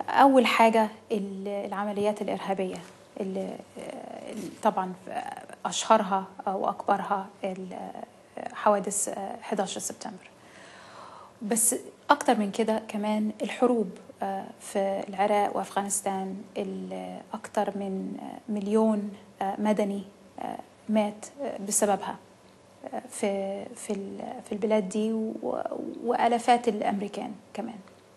أول حاجة العمليات الإرهابية اللي طبعا أشهرها وأكبرها حوادث 11 سبتمبر بس أكتر من كده كمان الحروب في العراق وأفغانستان أكتر من مليون مدني مات بسببها في في في البلاد دي والافات الامريكان كمان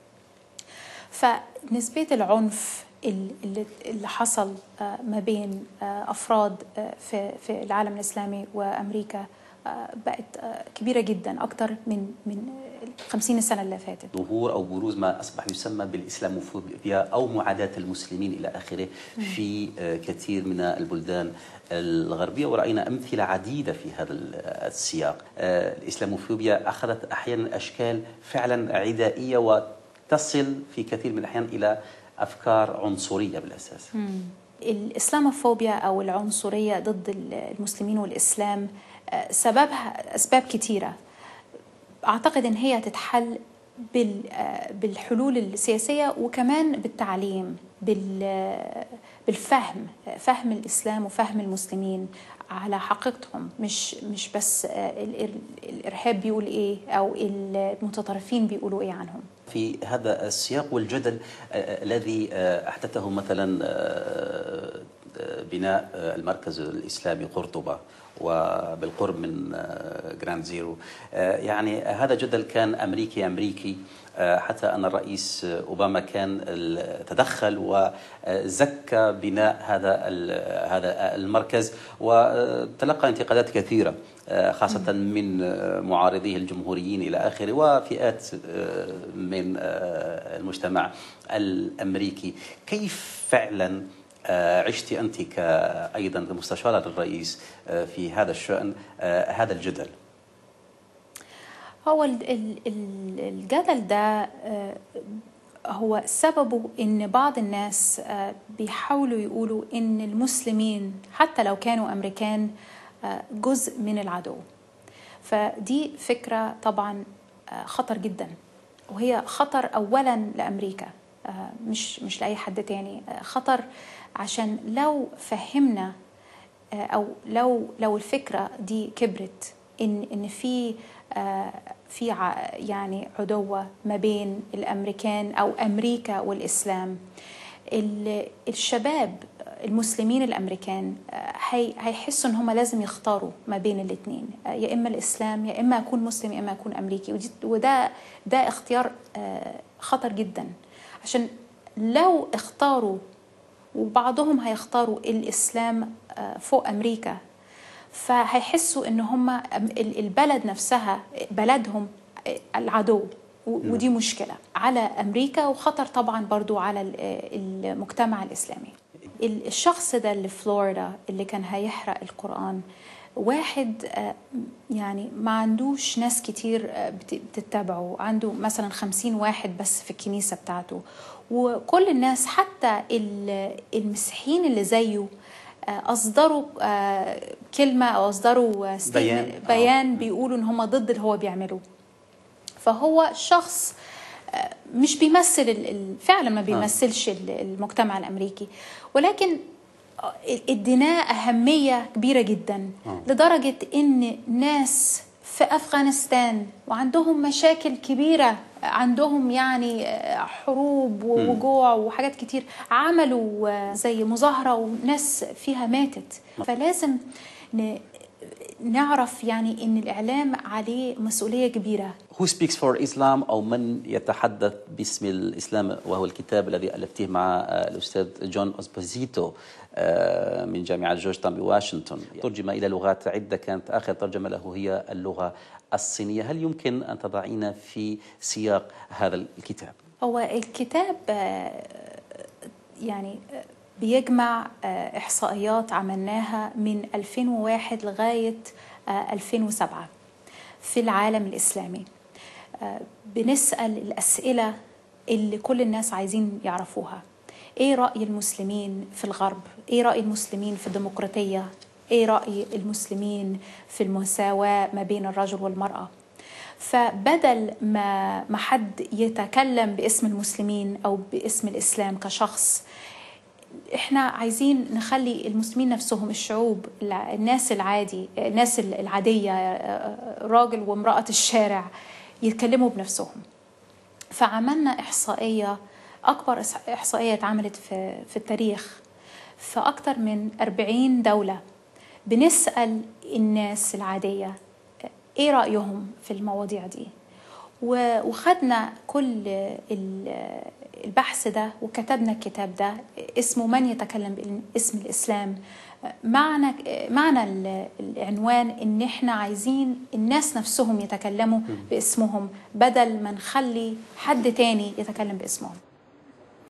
فنسبه العنف اللي اللي حصل ما بين افراد في في العالم الاسلامي وامريكا بقت كبيره جدا اكتر من من 50 سنه اللي فاتت ظهور او بروز ما اصبح يسمى بالاسلاموفوبيا او معاداه المسلمين الى اخره في كثير من البلدان الغربيه وراينا امثله عديده في هذا السياق الاسلاموفوبيا اخذت احيانا اشكال فعلا عدائيه وتصل في كثير من الاحيان الى افكار عنصريه بالاساس مم. الاسلاموفوبيا او العنصريه ضد المسلمين والاسلام سببها اسباب كثيره اعتقد ان هي تتحل بالحلول السياسيه وكمان بالتعليم بالفهم فهم الاسلام وفهم المسلمين على حقيقتهم مش مش بس الارهاب بيقول ايه او المتطرفين بيقولوا ايه عنهم في هذا السياق والجدل الذي احدثه مثلا بناء المركز الاسلامي قرطبه وبالقرب من جراند زيرو يعني هذا جدل كان امريكي امريكي حتى ان الرئيس اوباما كان تدخل وزكى بناء هذا هذا المركز وتلقى انتقادات كثيره خاصة من معارضيه الجمهوريين إلى آخره وفئات من المجتمع الأمريكي كيف فعلا عشت أنت أيضا كمستشارة للرئيس في هذا الشأن هذا الجدل هو الجدل ده هو سببه ان بعض الناس بيحاولوا يقولوا ان المسلمين حتى لو كانوا امريكان جزء من العدو فدي فكره طبعا خطر جدا وهي خطر اولا لامريكا مش مش لاي حد تاني خطر عشان لو فهمنا او لو لو الفكره دي كبرت ان ان في في يعني عدوه ما بين الامريكان او امريكا والاسلام الشباب المسلمين الامريكان هيحسوا ان هم لازم يختاروا ما بين الاثنين يا اما الاسلام يا اما اكون مسلم يا اما اكون امريكي وده ده اختيار خطر جدا عشان لو اختاروا وبعضهم هيختاروا الاسلام فوق امريكا فهيحسوا ان هم البلد نفسها بلدهم العدو ودي مشكله على امريكا وخطر طبعا برضو على المجتمع الاسلامي الشخص ده اللي في فلوريدا اللي كان هيحرق القران واحد يعني ما عندوش ناس كتير بتتبعه عنده مثلا خمسين واحد بس في الكنيسة بتاعته وكل الناس حتى المسيحيين اللي زيه أصدروا كلمة أو أصدروا بيان, بيان بيقولوا إن هم ضد اللي هو بيعمله فهو شخص مش بيمثل فعلا ما بيمثلش المجتمع الأمريكي ولكن اديناه أهمية كبيرة جدا آه. لدرجة إن ناس في أفغانستان وعندهم مشاكل كبيرة عندهم يعني حروب وجوع وحاجات كتير عملوا زي مظاهرة وناس فيها ماتت فلازم نعرف يعني ان الاعلام عليه مسؤوليه كبيره Who Speaks for Islam او من يتحدث باسم الاسلام وهو الكتاب الذي الفته مع الاستاذ جون اوسبوزيتو من جامعه جورج تاون بواشنطن ترجم الى لغات عده كانت اخر ترجمه له هي اللغه الصينيه هل يمكن ان تضعينا في سياق هذا الكتاب هو الكتاب يعني بيجمع إحصائيات عملناها من 2001 لغاية 2007 في العالم الإسلامي بنسأل الأسئلة اللي كل الناس عايزين يعرفوها إيه رأي المسلمين في الغرب؟ إيه رأي المسلمين في الديمقراطية؟ إيه رأي المسلمين في المساواة ما بين الرجل والمرأة؟ فبدل ما ما حد يتكلم باسم المسلمين او باسم الاسلام كشخص احنا عايزين نخلي المسلمين نفسهم الشعوب الع- الناس العادي الناس العاديه راجل وامراه الشارع يتكلموا بنفسهم فعملنا احصائيه اكبر إحص- احصائيه اتعملت في في التاريخ في اكتر من 40 دوله بنسال الناس العاديه ايه رايهم في المواضيع دي و- وخدنا كل ال- البحث ده وكتبنا الكتاب ده اسمه من يتكلم باسم الاسلام معنى معنى ال- العنوان ان احنا عايزين الناس نفسهم يتكلموا باسمهم بدل ما نخلي حد تاني يتكلم باسمهم